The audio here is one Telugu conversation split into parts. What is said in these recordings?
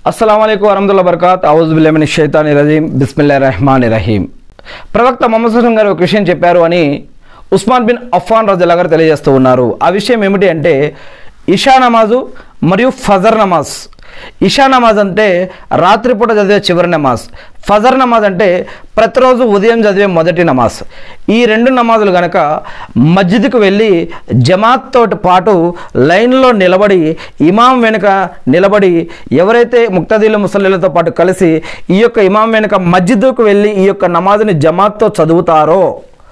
అస్సలం అయికు వరహతుల్లా బర్కాత్ ఔజుబిల్లమిని షైతాని రజీం బిస్మిల్లా రెహమాన్ రహీం ప్రవక్త మొహమ్మద్ సుల్లం గారు ఒక విషయం చెప్పారు అని ఉస్మాన్ బిన్ అఫ్ఫాన్ రజల్లా గారు తెలియజేస్తూ ఉన్నారు ఆ విషయం ఏమిటి అంటే ఇషా నమాజు మరియు ఫజర్ నమాజ్ ఇషా నమాజ్ అంటే రాత్రిపూట చదివే చివరి నమాజ్ ఫజర్ నమాజ్ అంటే ప్రతిరోజు ఉదయం చదివే మొదటి నమాజ్ ఈ రెండు నమాజులు గనక మస్జిద్కు వెళ్ళి జమాత్ తోటి పాటు లైన్లో నిలబడి ఇమాం వెనుక నిలబడి ఎవరైతే ముక్తదీల ముసలిలతో పాటు కలిసి ఈ యొక్క ఇమాం వెనుక మస్జిద్కు వెళ్ళి ఈ యొక్క నమాజ్ని జమాత్తో చదువుతారో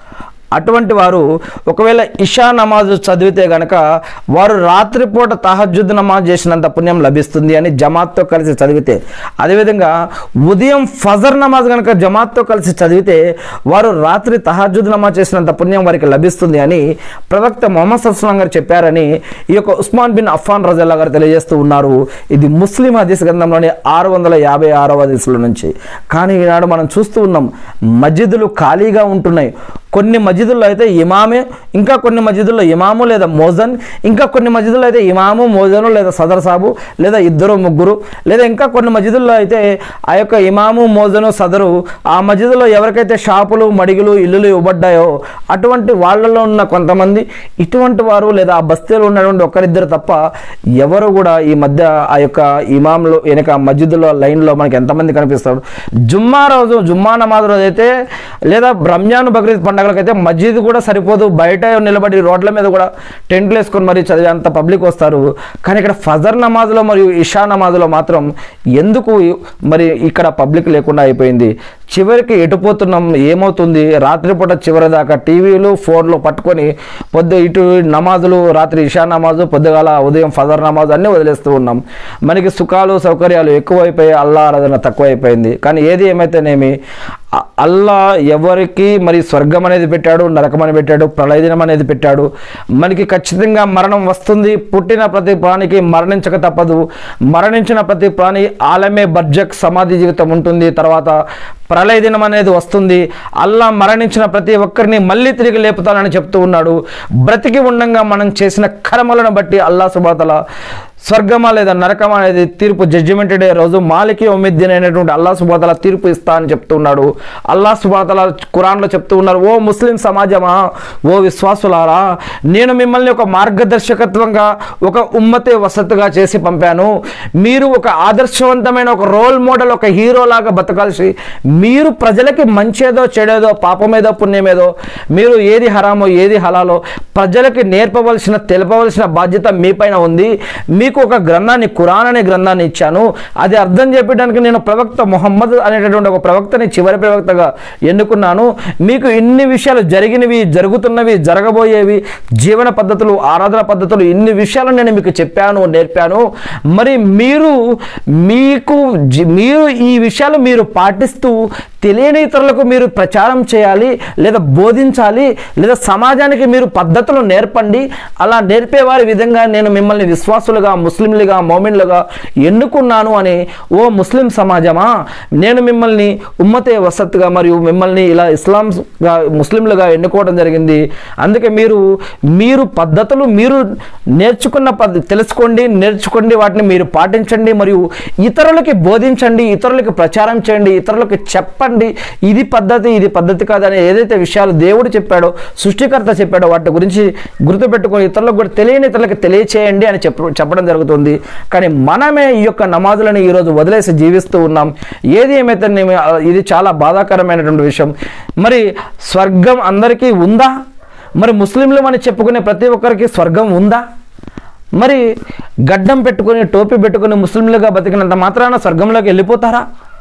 అటువంటి వారు ఒకవేళ ఇషా నమాజ్ చదివితే గనక వారు రాత్రిపూట తహజుద్ నమాజ్ చేసినంత పుణ్యం లభిస్తుంది అని జమాత్తో కలిసి చదివితే అదేవిధంగా ఉదయం ఫజర్ నమాజ్ కనుక జమాత్తో కలిసి చదివితే వారు రాత్రి తహజుద్ నమాజ్ చేసినంత పుణ్యం వారికి లభిస్తుంది అని ప్రవక్త మొహమ్మద్ సల్లాం గారు చెప్పారని ఈ యొక్క ఉస్మాన్ బిన్ అఫ్ఫాన్ రజల్లా గారు తెలియజేస్తూ ఉన్నారు ఇది ముస్లిం హదీస్ గ్రంథంలోని ఆరు వందల యాభై ఆరవ హదీసుల నుంచి కానీ ఈనాడు మనం చూస్తూ ఉన్నాం మస్జిదులు ఖాళీగా ఉంటున్నాయి కొన్ని మస్జిదుల్లో అయితే ఇమామే ఇంకా కొన్ని మస్జిదుల్లో ఇమాము లేదా మోజన్ ఇంకా కొన్ని మస్జిదుల్లో అయితే ఇమాము మోజను లేదా సదర్ సాబు లేదా ఇద్దరు ముగ్గురు లేదా ఇంకా కొన్ని మస్జిదుల్లో అయితే ఆ యొక్క ఇమాము మోజను సదరు ఆ మస్జిదులో ఎవరికైతే షాపులు మడిగులు ఇల్లులు ఇవ్వబడ్డాయో అటువంటి వాళ్ళలో ఉన్న కొంతమంది ఇటువంటి వారు లేదా ఆ బస్తీలో ఉన్నటువంటి ఒకరిద్దరు తప్ప ఎవరు కూడా ఈ మధ్య ఆ యొక్క ఇమాంలో వెనక మస్జిద్లో లైన్లో మనకి ఎంతమంది కనిపిస్తారు జుమ్మా రోజు జుమ్మా నమాజ్ రోజు అయితే లేదా రంజాన్ బక్రీద్ పండగలకైతే మస్జిద్ కూడా సరిపోదు బయట నిలబడి రోడ్ల మీద కూడా టెంట్లు వేసుకొని మరి చదివే అంత పబ్లిక్ వస్తారు కానీ ఇక్కడ ఫజర్ నమాజ్లో మరియు ఇషా నమాజ్లో మాత్రం ఎందుకు మరి ఇక్కడ పబ్లిక్ లేకుండా అయిపోయింది చివరికి ఎటుపోతున్నాం ఏమవుతుంది రాత్రిపూట చివరి దాకా టీవీలు ఫోన్లు పట్టుకొని పొద్దు ఇటు నమాజులు రాత్రి ఇషా నమాజు పొద్దుగాల ఉదయం ఫజర్ నమాజు అన్నీ వదిలేస్తూ ఉన్నాం మనకి సుఖాలు సౌకర్యాలు ఎక్కువైపోయి అల్లా ఆరాధన తక్కువైపోయింది కానీ ఏది ఏమైతేనేమి అ- అల్లా ఎవరికి మరి స్వర్గం అనేది పెట్టాడు నరకం అని పెట్టాడు ప్రళయ దినం అనేది పెట్టాడు మనకి ఖచ్చితంగా మరణం వస్తుంది పుట్టిన ప్రతి ప్రాణికి మరణించక తప్పదు మరణించిన ప్రతి ప్రాణి ఆలమే బర్జక్ సమాధి జీవితం ఉంటుంది తర్వాత ప్రళయ దినం అనేది వస్తుంది అల్లా మరణించిన ప్రతి ఒక్కరిని మళ్ళీ తిరిగి లేపుతానని చెప్తూ ఉన్నాడు బ్రతికి ఉండంగా మనం చేసిన కర్మలను బట్టి అల్లా సుబాతల స్వర్గమా లేదా నరకమా అనేది తీర్పు జడ్జిమెంట్ డే రోజు మాలికి ఒమిద్దీన్ అనేటువంటి అల్లా సుబాతల తీర్పు ఇస్తా అని చెప్తున్నాడు అల్లా సుబాతల ఖురాన్లో చెప్తూ ఉన్నారు ఓ ముస్లిం సమాజమా ఓ విశ్వాసులారా నేను మిమ్మల్ని ఒక మార్గదర్శకత్వంగా ఒక ఉమ్మతే వసతుగా చేసి పంపాను మీరు ఒక ఆదర్శవంతమైన ఒక రోల్ మోడల్ ఒక హీరో లాగా బతకాల్సి మీరు ప్రజలకి మంచేదో చెడేదో పాపమేదో పుణ్యమేదో మీరు ఏది హరామో ఏది హలాలో ప్రజలకి నేర్పవలసిన తెలపవలసిన బాధ్యత మీపైన ఉంది మీకు ఒక గ్రంథాన్ని ఖురాన్ అనే గ్రంథాన్ని ఇచ్చాను అది అర్థం చెప్పడానికి నేను ప్రవక్త మొహమ్మద్ అనేటటువంటి ఒక ప్రవక్తని చివరి ప్రవక్తగా ఎన్నుకున్నాను మీకు ఇన్ని విషయాలు జరిగినవి జరుగుతున్నవి జరగబోయేవి జీవన పద్ధతులు ఆరాధన పద్ధతులు ఇన్ని విషయాలు నేను మీకు చెప్పాను నేర్పాను మరి మీరు మీకు జి- మీరు ఈ విషయాలు మీరు పాటిస్తూ తెలియని ఇతరులకు మీరు ప్రచారం చేయాలి లేదా బోధించాలి లేదా సమాజానికి మీరు పద్ధతులు నేర్పండి అలా నేర్పేవారి విధంగా నేను మిమ్మల్ని విశ్వాసులుగా ముస్లింలుగా మోమిన్లుగా ఎన్నుకున్నాను అని ఓ ముస్లిం సమాజమా నేను మిమ్మల్ని ఉమ్మతే వసత్గా మరియు మిమ్మల్ని ఇలా ఇస్లాంగా ముస్లింలుగా ఎన్నుకోవడం జరిగింది అందుకే మీరు మీరు పద్ధతులు మీరు నేర్చుకున్న పద్ధ తెలుసుకోండి నేర్చుకోండి వాటిని మీరు పాటించండి మరియు ఇతరులకి బోధించండి ఇతరులకి ప్రచారం చేయండి ఇతరులకి చెప్పండి ఇది పద్ధతి ఇది పద్ధతి కాదని ఏదైతే విషయాలు దేవుడు చెప్పాడో సృష్టికర్త చెప్పాడో వాటి గురించి గుర్తుపెట్టుకొని ఇతరులకు కూడా తెలియని ఇతరులకు తెలియచేయండి అని చెప్ప చెప్పడం జరుగుతుంది కానీ మనమే ఈ యొక్క నమాజులను ఈరోజు వదిలేసి జీవిస్తూ ఉన్నాం ఏది ఏమైతే ఇది చాలా బాధాకరమైనటువంటి విషయం మరి స్వర్గం అందరికీ ఉందా మరి ముస్లింలు అని చెప్పుకునే ప్రతి ఒక్కరికి స్వర్గం ఉందా మరి గడ్డం పెట్టుకొని టోపీ పెట్టుకొని ముస్లింలుగా బతికినంత మాత్రాన స్వర్గంలోకి వెళ్ళిపోతారా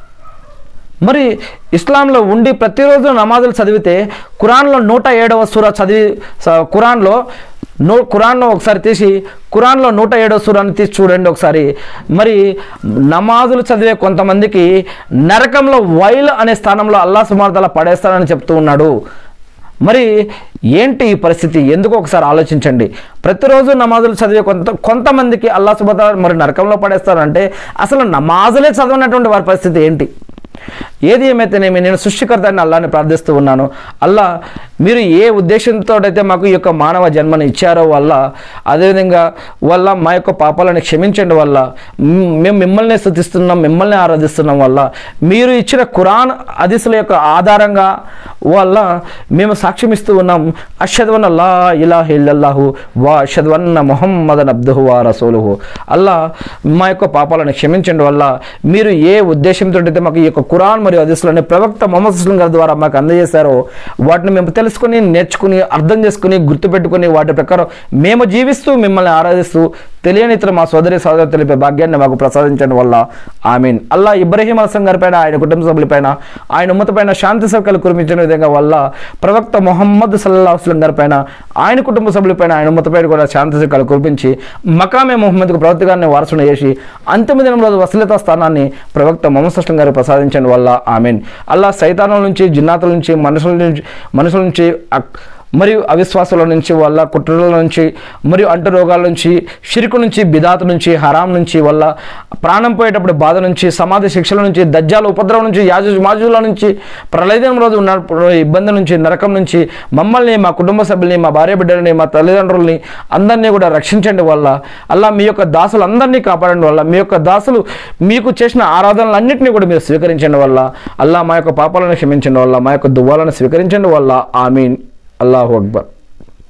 మరి ఇస్లాంలో ఉండి ప్రతిరోజు నమాజులు చదివితే ఖురాన్లో నూట ఏడవ సూర చదివి స- ఖురాన్లో నో ఖురాన్లో ఒకసారి తీసి ఖురాన్లో నూట ఏడవ సూరాన్ని తీసి చూడండి ఒకసారి మరి నమాజులు చదివే కొంతమందికి నరకంలో వైల్ అనే స్థానంలో అల్లా సుమార్తల పడేస్తానని చెప్తూ ఉన్నాడు మరి ఏంటి ఈ పరిస్థితి ఎందుకు ఒకసారి ఆలోచించండి ప్రతిరోజు నమాజులు చదివే కొంత కొంతమందికి అల్లా సుబత మరి నరకంలో పడేస్తారంటే అసలు నమాజులే చదవనటువంటి వారి పరిస్థితి ఏంటి ఏది ఏమైతేనేమి నేను సృష్టికర్తని అల్లాని ప్రార్థిస్తూ ఉన్నాను అల్లా మీరు ఏ ఉద్దేశంతో అయితే మాకు ఈ యొక్క మానవ జన్మను ఇచ్చారో వల్ల అదేవిధంగా వల్ల మా యొక్క పాపాలను క్షమించండి వల్ల మ్, మేము మిమ్మల్ని స్థుతిస్తున్నాం మిమ్మల్ని ఆరాధిస్తున్నాం వల్ల మీరు ఇచ్చిన ఖురాన్ హదీసుల యొక్క ఆధారంగా వల్ల మేము సాక్ష్యం ఇస్తూ ఉన్నాం అషద్వన్ అల్లా ఇలాహ ఇల్లల్లాహు వా అషద్వన్న మొహమ్మదన్ అబ్దుహు వా రసూలుహు అల్లా మా యొక్క పాపాలను క్షమించండి వల్ల మీరు ఏ ఉద్దేశంతో అయితే మాకు ఈ యొక్క ఖురాన్ మరియు హదీసులని ప్రవక్త మొహమ్మద్ సుస్లం గారి ద్వారా మాకు అందజేశారో వాటిని మేము తెలుసుకుని నేర్చుకుని అర్థం చేసుకుని గుర్తుపెట్టుకుని వాటి ప్రకారం మేము జీవిస్తూ మిమ్మల్ని ఆరాధిస్తూ తెలియని ఇతర మా సోదరి సోదరు తెలిపే భాగ్యాన్ని మాకు ప్రసాదించడం వల్ల ఆమీన్ అల్లా ఇబ్రహీం అసం గారి పైన ఆయన కుటుంబ సభ్యులపైన ఆయన ఉమ్మత పైన శాంతి సౌకర్యాలు కురిపించిన విధంగా వల్ల ప్రవక్త మొహమ్మద్ సల్లాహ్ వసలం గారి పైన ఆయన కుటుంబ సభ్యులపైన ఆయన ఉమ్మత పైన కూడా శాంతి సౌకర్యాలు కురిపించి మకామే మొహమ్మద్కు ప్రవక్త గారిని వారసును చేసి అంతిమ దినం రోజు వసలిత స్థానాన్ని ప్రవక్త మొహమ్మద్ సస్లం గారు ప్రసాదించడం వల్ల ఆమీన్ అల్లా సైతానం నుంచి జిన్నాతుల నుంచి మనుషుల నుంచి మనుషుల నుంచి అక్- మరియు అవిశ్వాసాల నుంచి వల్ల కుట్రల నుంచి మరియు అంటు రోగాల నుంచి షిరుకు నుంచి బిదాతు నుంచి హరాం నుంచి వల్ల ప్రాణం పోయేటప్పుడు బాధ నుంచి సమాధి శిక్షల నుంచి దజ్జాల ఉపద్రవం నుంచి యాజు మాజుల నుంచి ప్రళయదినం రోజు ఉన్నప్పుడు ఇబ్బంది నుంచి నరకం నుంచి మమ్మల్ని మా కుటుంబ సభ్యుల్ని మా భార్య బిడ్డలని మా తల్లిదండ్రుల్ని అందరినీ కూడా రక్షించండి వల్ల అల్లా మీ యొక్క దాసులు అందరినీ కాపాడండి వల్ల మీ యొక్క దాసులు మీకు చేసిన ఆరాధనలన్నింటినీ కూడా మీరు స్వీకరించండి వల్ల అల్లా మా యొక్క పాపాలను క్షమించండి వల్ల మా యొక్క దువ్వాలను స్వీకరించండి వల్ల ఆమీన్ అల్లాహు అక్బర్